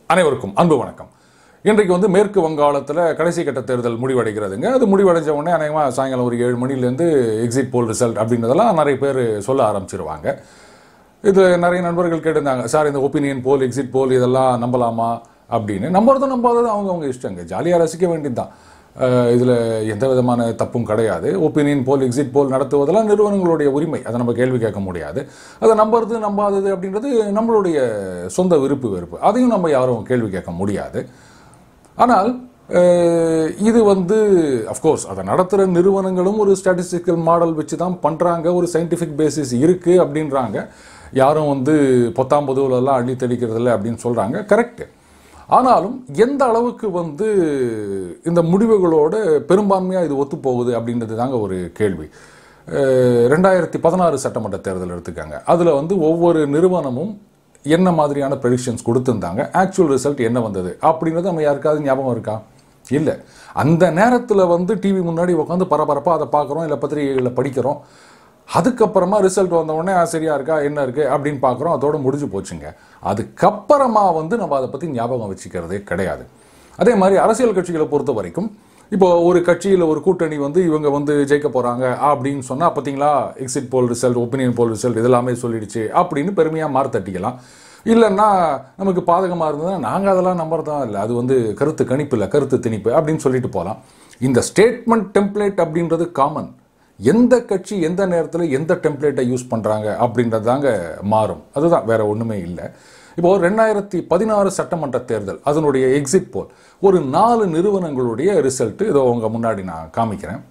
அனைவருக்கும் அன்பு வணக்கம் இன்றைக்கு வந்து மேற்கு வங்காளத்தில் கடைசி கட்ட தேர்தல் முடிவடைகிறதுங்க அது முடிவடைஞ்ச உடனே அநேகமாக சாயங்காலம் ஒரு ஏழு மணிலேருந்து எக்ஸிட் போல் ரிசல்ட் அப்படின்றதெல்லாம் நிறைய பேர் சொல்ல ஆரம்பிச்சிருவாங்க இது நிறைய நண்பர்கள் கேட்டிருந்தாங்க சார் இந்த ஒப்பீனியன் போல் எக்ஸிட் போல் இதெல்லாம் நம்பலாமா அப்படின்னு நம்புறதும் நம்பாதது அவங்க அவங்க இஷ்டங்க ஜாலியாக ரசிக்க வேண்டியதுதான் இதில் எந்த விதமான தப்பும் கிடையாது ஒப்பீனியன் போல் எக்ஸிட் போல் நடத்துவதெல்லாம் நிறுவனங்களுடைய உரிமை அதை நம்ம கேள்வி கேட்க முடியாது அதை நம்புறது நம்பாதது அப்படின்றது நம்மளுடைய சொந்த விருப்பு வெறுப்பு அதையும் நம்ம யாரும் கேள்வி கேட்க முடியாது ஆனால் அஹ், இது வந்து அஃப்கோர்ஸ் அதை நடத்துகிற நிறுவனங்களும் ஒரு ஸ்டாட்டிஸ்டிக்கல் மாடல் வச்சு தான் பண்ணுறாங்க ஒரு சயின்டிஃபிக் பேசிஸ் இருக்குது அப்படின்றாங்க யாரும் வந்து பொத்தாம் பொதுவிலெல்லாம் அள்ளி தெளிக்கிறதில்ல அப்படின்னு சொல்கிறாங்க கரெக்டு ஆனாலும் எந்த அளவுக்கு வந்து இந்த முடிவுகளோட பெரும்பான்மையாக இது ஒத்து போகுது அப்படின்றது தாங்க ஒரு கேள்வி அஹ், ரெண்டாயிரத்தி பதினாறு சட்டமன்ற தேர்தல் எடுத்துக்காங்க அதில் வந்து ஒவ்வொரு நிறுவனமும் என்ன மாதிரியான ப்ரெடிக்ஷன்ஸ் கொடுத்துருந்தாங்க ஆக்சுவல் ரிசல்ட் என்ன வந்தது அப்படின்றது நம்ம யாருக்காவது ஞாபகம் இருக்கா இல்லை அந்த நேரத்தில் வந்து டிவி முன்னாடி உட்காந்து பரபரப்பாக அதை பார்க்குறோம் இல்லை பத்திரிகைகளை படிக்கிறோம் அதுக்கப்புறமா ரிசல்ட் வந்த உடனே "ஆ, சரியா இருக்கா என்ன இருக்கு அப்படின்னு பார்க்குறோம் அதோட முடிஞ்சு போச்சுங்க அதுக்கப்புறமா வந்து நம்ம அதை பற்றி ஞாபகம் வச்சுக்கிறதே கிடையாது அதே மாதிரி அரசியல் கட்சிகளை பொறுத்த வரைக்கும் இப்போ ஒரு கட்சியில் ஒரு கூட்டணி வந்து இவங்க வந்து ஜெயிக்க போகிறாங்க அப்படின்னு சொன்னால் பார்த்தீங்களா exit poll result opinion poll result இதெல்லாமே சொல்லிடுச்சு அப்படின்னு பெருமையாக மாறு தட்டிக்கலாம் இல்லைன்னா நமக்கு பாதகமாக இருந்ததுன்னா நாங்கள் அதெல்லாம் நம்புறதா இல்லை அது வந்து கருத்து கணிப்பு இல்லை கருத்து திணிப்பு அப்படின்னு சொல்லிட்டு போகலாம் இந்த ஸ்டேட்மெண்ட் டெம்ப்ளேட் அப்படின்றது காமன் எந்த கட்சி எந்த நேரத்தில் எந்த டெம்ப்ளேட்டை யூஸ் பண்ணுறாங்க அப்படின்றது தாங்க மாறும் அதுதான் வேற ஒன்றுமே இல்லை இப்போ ரெண்டாயிரத்தி பதினாறு சட்டமன்ற தேர்தல் அதனுடைய எக்ஸிட் போல் ஒரு நாலு நிறுவனங்களுடைய ரிசல்ட் இதோ உங்க முன்னாடி நான் காமிக்கிறேன்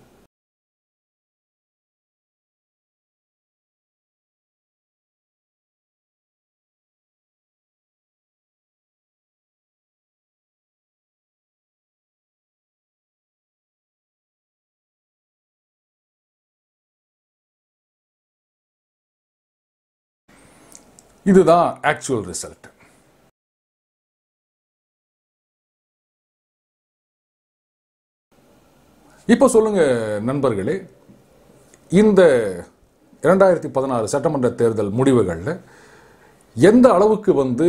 இதுதான் ஆக்சுவல் ரிசல்ட் இப்போ சொல்லுங்க நண்பர்களே இந்த இரண்டாயிரத்தி பதினாறு சட்டமன்ற தேர்தல் முடிவுகளில் எந்த அளவுக்கு வந்து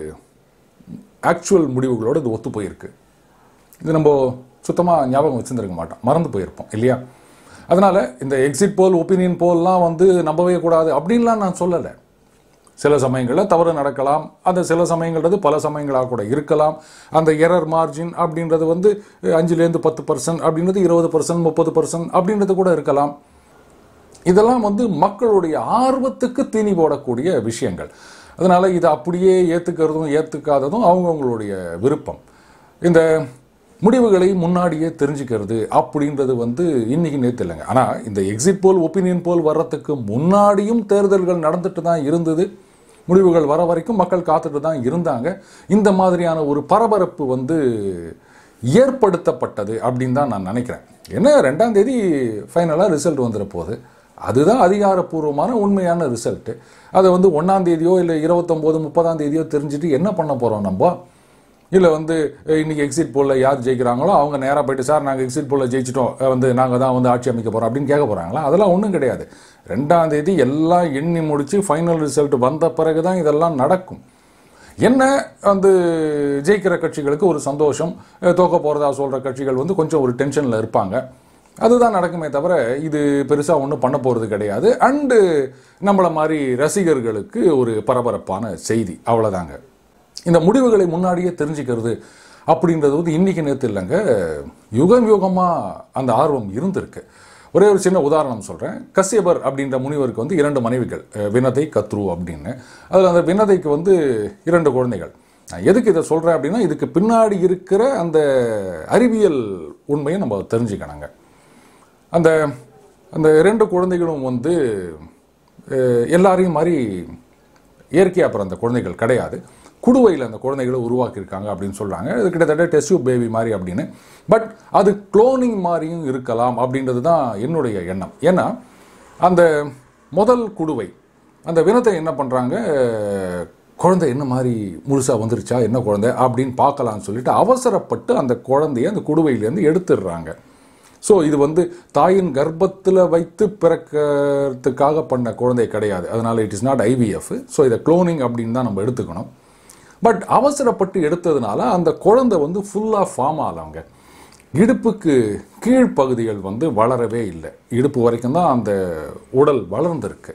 ஆக்சுவல் முடிவுகளோடு இது ஒத்து போயிருக்கு இது நம்ம சுத்தமாக ஞாபகம் வச்சுருந்துருக்க மாட்டோம் மறந்து போயிருப்போம் இல்லையா அதனால் இந்த எக்ஸிட் போல் ஒப்பீனியன் போல்லாம் வந்து நம்பவே கூடாது அப்படின்லாம் நான் சொல்லலை சில சமயங்களில் தவறு நடக்கலாம் அந்த சில சமயங்கள்றது பல சமயங்களாக கூட இருக்கலாம் அந்த எரர் மார்ஜின் அப்படின்றது வந்து அஞ்சுலேருந்து பத்து பர்சன்ட் அப்படின்றது இருபது பர்சன்ட் முப்பது பர்சன்ட் அப்படின்றது கூட இருக்கலாம் இதெல்லாம் வந்து மக்களுடைய ஆர்வத்துக்கு தீனி போடக்கூடிய விஷயங்கள் அதனால இதை அப்படியே ஏற்றுக்கிறதும் ஏற்றுக்காததும் அவங்கவுங்களுடைய விருப்பம் இந்த முடிவுகளை முன்னாடியே தெரிஞ்சுக்கிறது அப்படின்றது வந்து இன்னைக்கு நேற்று இல்லைங்க ஆனால் இந்த எக்ஸிட் போல் ஒப்பீனியன் போல் வர்றதுக்கு முன்னாடியும் தேர்தல்கள் நடந்துட்டு தான் இருந்தது முடிவுகள் வர வரைக்கும் மக்கள் காத்துட்டு தான் இருந்தாங்க இந்த மாதிரியான ஒரு பரபரப்பு வந்து ஏற்படுத்தப்பட்டது அப்படின்னு தான் நான் நினைக்கிறேன் என்ன ரெண்டாம் தேதி ஃபைனலாக ரிசல்ட் வந்துட போகுது அதுதான் அதிகாரப்பூர்வமான உண்மையான ரிசல்ட்டு அதை வந்து ஒன்றாம் தேதியோ இல்லை இருபத்தொம்போது முப்பதாம் தேதியோ தெரிஞ்சுட்டு என்ன பண்ண போகிறோம் நம்ம இல்லை வந்து அஹ், இன்னைக்கு எக்ஸிட் போலில் யார் ஜெயிக்கிறாங்களோ அவங்க நேராக போயிட்டு சார் நாங்கள் எக்ஸிட் போலில் ஜெயிச்சிட்டோம் அஹ், வந்து நாங்கள் தான் வந்து ஆட்சி அமைக்க போகிறோம் அப்படின்னு கேட்க போகிறாங்களா அதெல்லாம் ஒன்றும் கிடையாது ரெண்டாம் தேதி எல்லாம் எண்ணி முடிச்சு ஃபைனல் ரிசல்ட் வந்த பிறகு தான் இதெல்லாம் நடக்கும் என்ன வந்து ஜெயிக்கிற கட்சிகளுக்கு ஒரு சந்தோஷம் அஹ், தோக்க போகிறதா சொல்கிற கட்சிகள் வந்து கொஞ்சம் ஒரு டென்ஷனில் இருப்பாங்க அதுதான் நடக்குமே தவிர இது பெருசாக ஒன்றும் பண்ண போகிறது கிடையாது அண்டு நம்மளை மாதிரி ரசிகர்களுக்கு ஒரு பரபரப்பான செய்தி அவ்வளோதாங்க இந்த முடிவுகளை முன்னாடியே தெரிஞ்சுக்கிறது அப்படின்றது வந்து இன்னைக்கு நேற்று இல்லைங்க யுகம் யுகமாக அந்த ஆர்வம் இருந்திருக்கு ஒரே ஒரு சின்ன உதாரணம் சொல்கிறேன் கசியபர் அப்படின்ற முனிவருக்கு வந்து இரண்டு மனைவிகள் அஹ், வினதை கத்ரு அப்படின்னு அதில் அந்த வினதைக்கு வந்து இரண்டு குழந்தைகள் நான் எதுக்கு இதை சொல்கிறேன் அப்படின்னா இதுக்கு பின்னாடி இருக்கிற அந்த அறிவியல் உண்மையை நம்ம தெரிஞ்சுக்கணுங்க அந்த அந்த ரெண்டு குழந்தைகளும் வந்து அஹ், எல்லாரையும் மாதிரி இயற்கையாக பிறந்த குழந்தைகள் கிடையாது குடுவையில் அந்த குழந்தைகளை உருவாக்கியிருக்காங்க அப்படின்னு சொல்கிறாங்க இது கிட்டத்தட்ட டெஸ்யூ பேபி மாதிரி அப்படின்னு பட் அது குளோனிங் மாதிரியும் இருக்கலாம் அப்படின்றது தான் என்னுடைய எண்ணம் ஏன்னா அந்த முதல் குடுவை அந்த வினத்தை என்ன பண்ணுறாங்க குழந்தை என்ன மாதிரி முழுசாக வந்துருச்சா என்ன குழந்தை அப்படின்னு பார்க்கலாம்னு சொல்லிட்டு அவசரப்பட்டு அந்த குழந்தைய அந்த குடுவையிலேருந்து எடுத்துடுறாங்க ஸோ இது வந்து தாயின் கர்ப்பத்தில் வைத்து பிறக்கிறதுக்காக பண்ண குழந்தை கிடையாது அதனால it is not IVF so இதை குளோனிங் அப்படின்னு தான் நம்ம எடுத்துக்கணும் பட் அவசரப்பட்டு எடுத்ததுனால அந்த குழந்தை வந்து ஃபுல்லாக ஃபார்ம் ஆகலவங்க இடுப்புக்கு கீழ்ப்பகுதிகள் வந்து வளரவே இல்லை இடுப்பு வரைக்கும் தான் அந்த உடல் வளர்ந்துருக்கு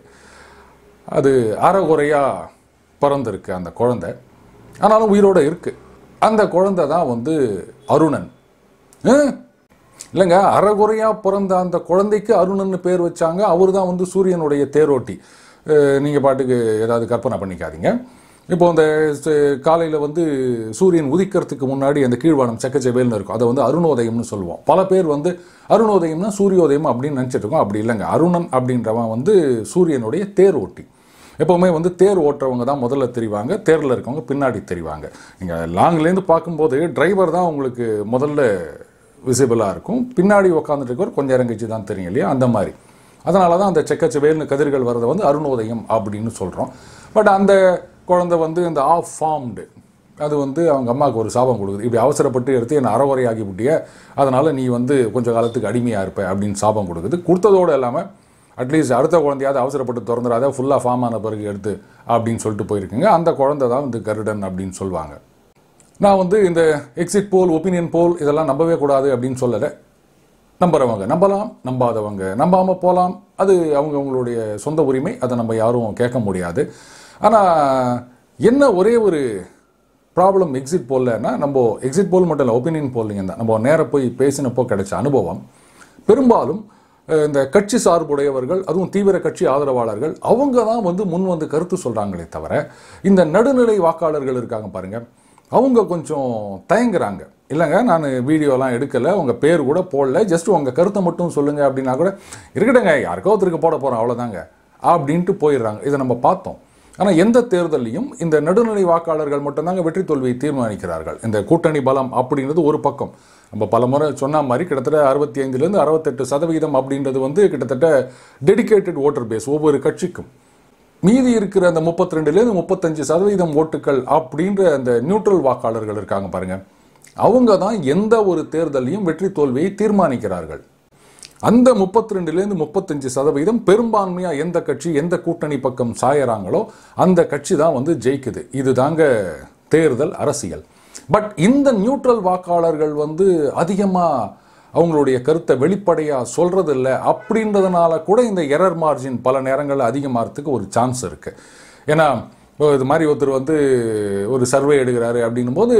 அது அறகுறையாக பிறந்திருக்கு அந்த குழந்தை ஆனாலும் உயிரோட இருக்கு அந்த குழந்தை தான் வந்து அருணன் ஆ? இல்லைங்க அறகுறையா பிறந்த அந்த குழந்தைக்கு அருணன்னு பேர் வச்சாங்க அவர் தான் வந்து சூரியனுடைய தேரோட்டி அஹ், நீங்க பாட்டுக்கு ஏதாவது கற்பனை பண்ணிக்காதீங்க இப்போ அந்த காலையில் வந்து சூரியன் உதிக்கிறதுக்கு முன்னாடி அந்த கீழ்வானம் செக்கச்செவேல்னு இருக்கும் அதை வந்து அருணோதயம்னு சொல்லுவோம் பல பேர் வந்து அருணோதயம்னா சூரியோதயம் அப்படின்னு நினச்சிட்டு இருக்கோம் அப்படி இல்லைங்க அருணன் அப்படின்றவன் வந்து சூரியனுடைய தேர் ஓட்டி எப்போவுமே வந்து தேர் ஓட்டுறவங்க தான் முதல்ல தெரிவாங்க தேரில் இருக்கவங்க பின்னாடி தெரிவாங்க நீங்கள் லாங்லேருந்து பார்க்கும்போது டிரைவர் தான் உங்களுக்கு முதல்ல விசிபிளாக இருக்கும் பின்னாடி உட்காந்துட்டு இருக்கவர் கொஞ்சம் இறங்கிச்சு தான் தெரியும் இல்லையா அந்த மாதிரி அதனால தான் அந்த செக்கச்செவேல்னு கதிர்கள் வரதை வந்து அருணோதயம் அப்படின்னு சொல்கிறோம் பட் அந்த குழந்தை வந்து இந்த ஆஃப் ஃபார்ம்டு அது வந்து அவங்க அம்மாவுக்கு ஒரு சாபம் கொடுக்குது இப்படி அவசரப்பட்டு எடுத்து என்னை அறவரையாகி விட்டிய அதனால் நீ வந்து கொஞ்ச காலத்துக்கு அடிமையாக இருப்ப அப்படின்னு சாபம் கொடுக்குது கொடுத்ததோடு இல்லாமல் அட்லீஸ்ட் அடுத்த குழந்தையாவது அவசரப்பட்டு திறந்துடாத ஃபுல்லாக ஃபார்ம் ஆன பிறகு எடுத்து அப்படின்னு சொல்லிட்டு போயிருக்குங்க அந்த குழந்தை தான் வந்து கருடன் அப்படின்னு சொல்லுவாங்க நான் வந்து இந்த எக்ஸிட் போல் ஒப்பீனியன் போல் இதெல்லாம் நம்பவே கூடாது அப்படின்னு சொல்லலை நம்புறவங்க நம்பலாம் நம்பாதவங்க நம்பாமல் போகலாம் அது அவங்க அவங்களுடைய சொந்த உரிமை அதை நம்ம யாரும் கேட்க முடியாது ஆனால் என்ன ஒரே ஒரு ப்ராப்ளம் எக்ஸிட் போல்லன்னா நம்ம எக்ஸிட் போல் மட்டும் இல்லை ஒப்பீனியன் போல்லிங்க தான் நம்ம நேராக போய் பேசினப்போ கிடைச்ச அனுபவம் பெரும்பாலும் அஹ், இந்த கட்சி சார்புடையவர்கள் அதுவும் தீவிர கட்சி ஆதரவாளர்கள் அவங்க தான் வந்து முன் வந்து கருத்து சொல்கிறாங்களே தவிர இந்த நடுநிலை வாக்காளர்கள் இருக்காங்க பாருங்க அவங்க கொஞ்சம் தயங்குறாங்க இல்லைங்க நான் வீடியோலாம் எடுக்கலை உங்கள் பேர் கூட போடல ஜஸ்ட் உங்கள் கருத்தை மட்டும் சொல்லுங்கள் அப்படின்னா கூட இருக்கட்டுங்க யாருக்கோ ஒருத்தருக்கு போட போகிறோம் அவ்வளோதாங்க அப்படின்ட்டு போயிடுறாங்க இதை நம்ம பார்த்தோம் ஆனால் எந்த தேர்தலையும் இந்த நடுநிலை வாக்காளர்கள் மட்டும்தாங்க வெற்றி தோல்வியை தீர்மானிக்கிறார்கள் இந்த கூட்டணி பலம் அப்படின்றது ஒரு பக்கம் நம்ம பல முறை சொன்ன மாதிரி கிட்டத்தட்ட அறுபத்தி ஐந்துலேருந்து அறுபத்தெட்டு சதவிகிதம் அப்படின்றது வந்து கிட்டத்தட்ட டெடிகேட்டட் ஓட்டர் பேஸ் ஒவ்வொரு கட்சிக்கும் மீதி இருக்கிற அந்த முப்பத்தி ரெண்டுலேருந்து முப்பத்தஞ்சு சதவீதம் ஓட்டுகள் அப்படின்ற அந்த நியூட்ரல் வாக்காளர்கள் இருக்காங்க பாருங்க அவங்க தான் எந்த ஒரு தேர்தலையும் வெற்றி தோல்வியை தீர்மானிக்கிறார்கள் அந்த முப்பத்தி ரெண்டுலேருந்து முப்பத்தஞ்சு சதவீதம் பெரும்பான்மையா எந்த கட்சி எந்த கூட்டணி பக்கம் சாயறாங்களோ அந்த கட்சி தான் வந்து ஜெயிக்குது இதுதாங்க தேர்தல் அரசியல் பட் இந்த நியூட்ரல் வாக்காளர்கள் வந்து அதிகமா அவங்களுடைய கருத்தை வெளிப்படையா சொல்றது இல்ல அப்படின்றதுனால கூட இந்த எரர் மார்ஜின் பல நேரங்களில் அதிகமாகிறதுக்கு ஒரு சான்ஸ் இருக்கு ஏன்னா இப்போ இது மாதிரி ஒருத்தர் வந்து ஒரு சர்வே எடுக்கிறாரு அப்படின்னும் போது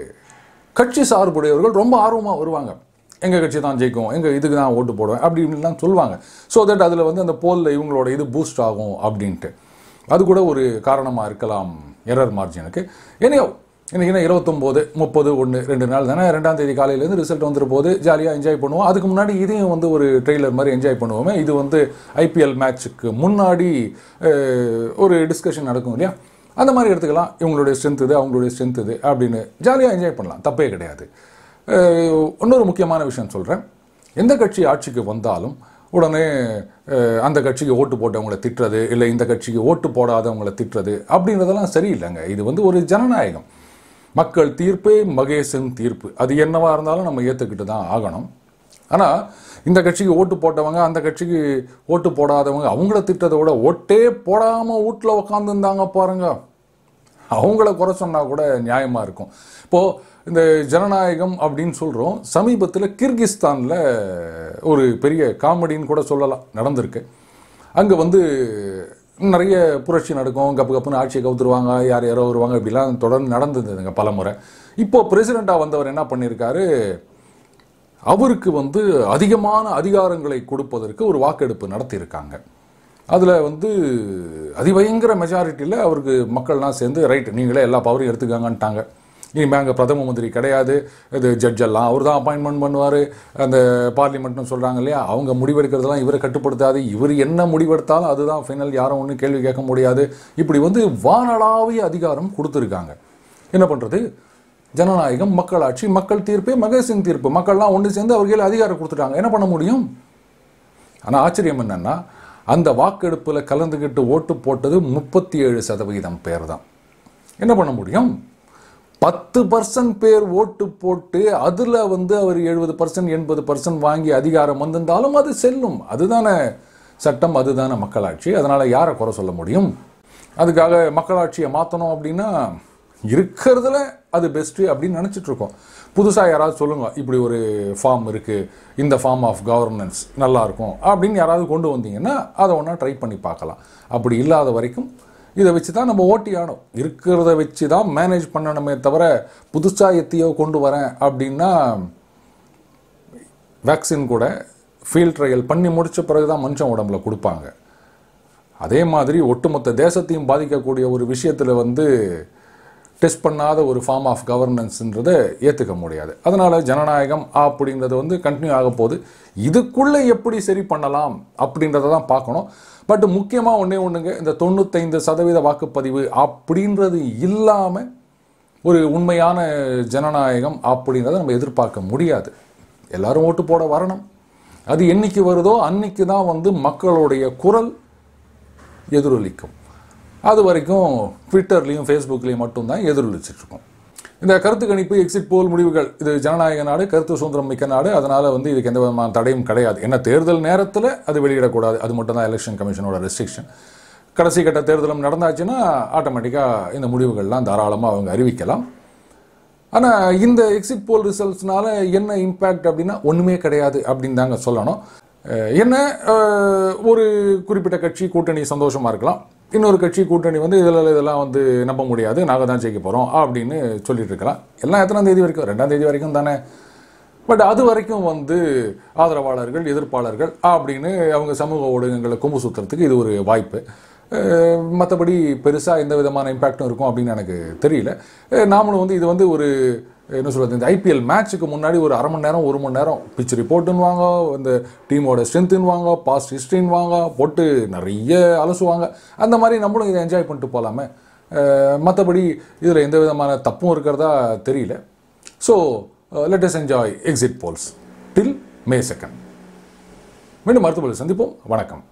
கட்சி சார்புடையவர்கள் ரொம்ப ஆர்வமாக வருவாங்க எங்கள் கட்சி தான் ஜெயிக்கும் எங்கள் இதுக்கு தான் ஓட்டு போடுவேன் அப்படின்லாம் சொல்லுவாங்க ஸோ தட் அதில் வந்து அந்த போலில் இவங்களோட இது பூஸ்ட் ஆகும் அப்படின்ட்டு அது கூட ஒரு காரணமாக இருக்கலாம் எரர் மார்ஜினுக்கு ஏனையோ இன்னைக்கு என்ன இருபத்தொம்போது முப்பது ஒன்று ரெண்டு நாள் தானே ரெண்டாம் தேதி காலையிலேருந்து ரிசல்ட் வந்துற போது ஜாலியாக என்ஜாய் பண்ணுவோம் அதுக்கு முன்னாடி இதையும் வந்து ஒரு ட்ரெய்லர் மாதிரி என்ஜாய் பண்ணுவோமே இது வந்து ஐபிஎல் மேட்ச்சுக்கு முன்னாடி அஹ், ஒரு டிஸ்கஷன் நடக்கும் இல்லையா அந்த மாதிரி எடுத்துக்கலாம் இவங்களுடைய ஸ்ட்ரென்த் இது அவங்களுடைய ஸ்ட்ரென்த் இது அப்படின்னு ஜாலியாக என்ஜாய் பண்ணலாம் தப்பே கிடையாது அஹ், இன்னொரு முக்கியமான விஷயம் சொல்கிறேன் எந்த கட்சி ஆட்சிக்கு வந்தாலும் உடனே அஹ், அந்த கட்சிக்கு ஓட்டு போட்டவங்கள திட்டுறது இல்லை இந்த கட்சிக்கு ஓட்டு போடாதவங்கள திட்டுறது அப்படின்றதெல்லாம் சரியில்லைங்க இது வந்து ஒரு ஜனநாயகம் மக்கள் தீர்ப்பே மகேசன் தீர்ப்பு அது என்னவா இருந்தாலும் நம்ம ஏற்றுக்கிட்டு தான் ஆகணும் ஆனால் இந்த கட்சிக்கு ஓட்டு போட்டவங்க அந்த கட்சிக்கு ஓட்டு போடாதவங்க அவங்கள திட்டத்தை விட ஓட்டே போடாமல் வீட்டில் உட்காந்துருந்தாங்க பாருங்க அவங்கள குறை சொன்னா கூட நியாயமா இருக்கும் இப்போ இந்த ஜனநாயகம் அப்படின்னு சொல்றோம் சமீபத்தில் கிர்கிஸ்தான்ல ஒரு பெரிய காமெடின்னு கூட சொல்லலாம் நடந்திருக்கு அங்க வந்து நிறைய புரட்சி நடக்கும் கப்பு கப்புன்னு ஆட்சியை கவுத்துருவாங்க யார் யாரோ வருவாங்க இப்படிலாம் தொடர்ந்து நடந்ததுங்க பல முறை இப்போ பிரசிடெண்ட்டாக வந்தவர் என்ன பண்ணியிருக்காரு அவருக்கு வந்து அதிகமான அதிகாரங்களை கொடுப்பதற்கு ஒரு வாக்கெடுப்பு நடத்தியிருக்காங்க அதில் வந்து அதிபயங்கர மெஜாரிட்டியில் அவருக்கு மக்கள்லாம் சேர்ந்து ரைட் நீங்களே எல்லா பவரையும் எடுத்துக்காங்கன்ட்டாங்க இனிமேல் அங்கே பிரதம மந்திரி கிடையாது இது ஜட்ஜ் எல்லாம் அவர் தான் அப்பாயின்மெண்ட் பண்ணுவார் அந்த பார்லிமெண்ட்னு சொல்கிறாங்க இல்லையா அவங்க முடிவெடுக்கிறதெல்லாம் இவரை கட்டுப்படுத்தாது இவர் என்ன முடிவெடுத்தாலும் அதுதான் ஃபைனல் யாரும் ஒன்றும் கேள்வி கேட்க முடியாது இப்படி வந்து வானளாவிய அதிகாரம் கொடுத்துருக்காங்க என்ன பண்ணுறது ஜனநாயகம் மக்களாட்சி மக்கள் தீர்ப்பே மகேசின் தீர்ப்பு மக்கள்லாம் ஒன்று சேர்ந்து அவர்களே அதிகாரம் கொடுத்துட்டாங்க என்ன பண்ண முடியும் ஆனால் ஆச்சரியம் என்னன்னா அந்த வாக்கெடுப்பில் கலந்துக்கிட்டு ஓட்டு போட்டது முப்பத்தி ஏழு சதவிகிதம் பேர் தான் என்ன பண்ண முடியும் பத்து பர்சன்ட் பேர் ஓட்டு போட்டு அதில் வந்து அவர் எழுபது பர்சன்ட் எண்பது பர்சன்ட் வாங்கி அதிகாரம் வந்திருந்தாலும் அது செல்லும் அதுதானே சட்டம் அதுதானே மக்களாட்சி அதனால் யாரை குறை சொல்ல முடியும் அதுக்காக மக்களாட்சியை மாற்றணும் அப்படின்னா இருக்கிறதுல அது பெஸ்ட்டு அப்படின்னு நினச்சிட்டு இருக்கோம் புதுசாக யாராவது சொல்லுங்க இப்படி ஒரு ஃபார்ம் இருக்குது இந்த ஃபார்ம் ஆஃப் கவர்னன்ஸ் நல்லா இருக்கும் அப்படின்னு யாராவது கொண்டு வந்தீங்கன்னா அதை ஒன்றா ட்ரை பண்ணி பார்க்கலாம் அப்படி இல்லாத வரைக்கும் இதை வச்சு தான் நம்ம ஓட்டி ஆடும் இருக்கிறத வச்சு தான் மேனேஜ் பண்ணணுமே தவிர புதுசாக எத்தியோ கொண்டு வரேன் அப்படின்னா வேக்சின் கூட ஃபீல்ட் ட்ரையல் பண்ணி முடிச்ச பிறகு தான் மனுஷன் உடம்புல கொடுப்பாங்க அதே மாதிரி ஒட்டுமொத்த தேசத்தையும் பாதிக்கக்கூடிய ஒரு விஷயத்தில் வந்து டெஸ்ட் பண்ணாத ஒரு ஃபார்ம் ஆஃப் கவர்னன்ஸ்ன்றதை ஏற்றுக்க முடியாது அதனால் ஜனநாயகம் அப்படின்றது வந்து கண்டினியூ ஆக போகுது இதுக்குள்ளே எப்படி சரி பண்ணலாம் அப்படின்றத தான் பார்க்கணும் பட் முக்கியமாக ஒன்றே ஒன்றுங்க இந்த தொண்ணூத்தைந்து சதவீத வாக்குப்பதிவு அப்படின்றது இல்லாமல் ஒரு உண்மையான ஜனநாயகம் அப்படின்றத நம்ம எதிர்பார்க்க முடியாது எல்லாரும் ஓட்டு போட வரணும் அது என்னைக்கு வருதோ அன்னைக்கு தான் வந்து மக்களுடைய குரல் எதிரொலிக்கும் அது வரைக்கும் ட்விட்டர்லேயும் ஃபேஸ்புக்லேயும் மட்டும்தான் எதிரொலிச்சிட்டு இருக்கும் இந்த கருத்து கணிப்பு எக்ஸிட் போல் முடிவுகள் இது ஜனநாயக நாடு கருத்து சுதந்திரம் மிக்க நாடு அதனால் வந்து இதுக்கு எந்த விதமான தடையும் கிடையாது என்ன தேர்தல் நேரத்தில் அது வெளியிடக்கூடாது அது மட்டும் தான் எலெக்ஷன் கமிஷனோட ரெஸ்ட்ரிக்ஷன் கடைசி கட்ட தேர்தலும் நடந்தாச்சுன்னா ஆட்டோமேட்டிக்காக இந்த முடிவுகள்லாம் தாராளமாக அவங்க அறிவிக்கலாம் ஆனால் இந்த எக்ஸிட் போல் ரிசல்ட்ஸ்னால என்ன இம்பேக்ட் அப்படின்னா ஒன்றுமே கிடையாது அப்படின்னு தாங்க சொல்லணும் அஹ் என்ன அஹ் ஒரு குறிப்பிட்ட கட்சி கூட்டணி சந்தோஷமாக இருக்கலாம் இன்னொரு கட்சி கூட்டணி வந்து இதில் இதெல்லாம் வந்து நம்ப முடியாது நாங்கள் தான் ஜெயிக்க போகிறோம் அப்படின்னு சொல்லிட்டு இருக்கலாம் எல்லாம் எத்தனாம் தேதி வரைக்கும் ரெண்டாம் தேதி வரைக்கும் தானே பட் அது வரைக்கும் வந்து ஆதரவாளர்கள் எதிர்ப்பாளர்கள் அப்படின்னு அவங்க சமூக ஊடகங்களை கொம்பு சுற்றுறதுக்கு இது ஒரு வாய்ப்பு மற்றபடி பெருசாக எந்த விதமான இம்பேக்டும் இருக்கும் அப்படின்னு எனக்கு தெரியல அஹ் நாமளும் வந்து இது வந்து ஒரு என்ன சொல்கிறது இந்த ஐபிஎல் மேட்ச்சுக்கு முன்னாடி ஒரு அரை மணி நேரம் ஒரு மணி நேரம் பிச் ரிப்போர்ட்டுன்னு வாங்க இந்த டீமோட ஸ்ட்ரென்த்துன்னு வாங்க பாஸ்ட் ஹிஸ்ட்ரின்னு வாங்க போட்டு நிறைய அலசுவாங்க அந்த மாதிரி நம்மளும் இதை என்ஜாய் பண்ணிட்டு போகலாமே மற்றபடி இதில் எந்த விதமான தப்பும் இருக்கிறதா தெரியல so let us enjoy exit polls till May second மீண்டும் மருத்துவர்கள் சந்திப்போம் வணக்கம்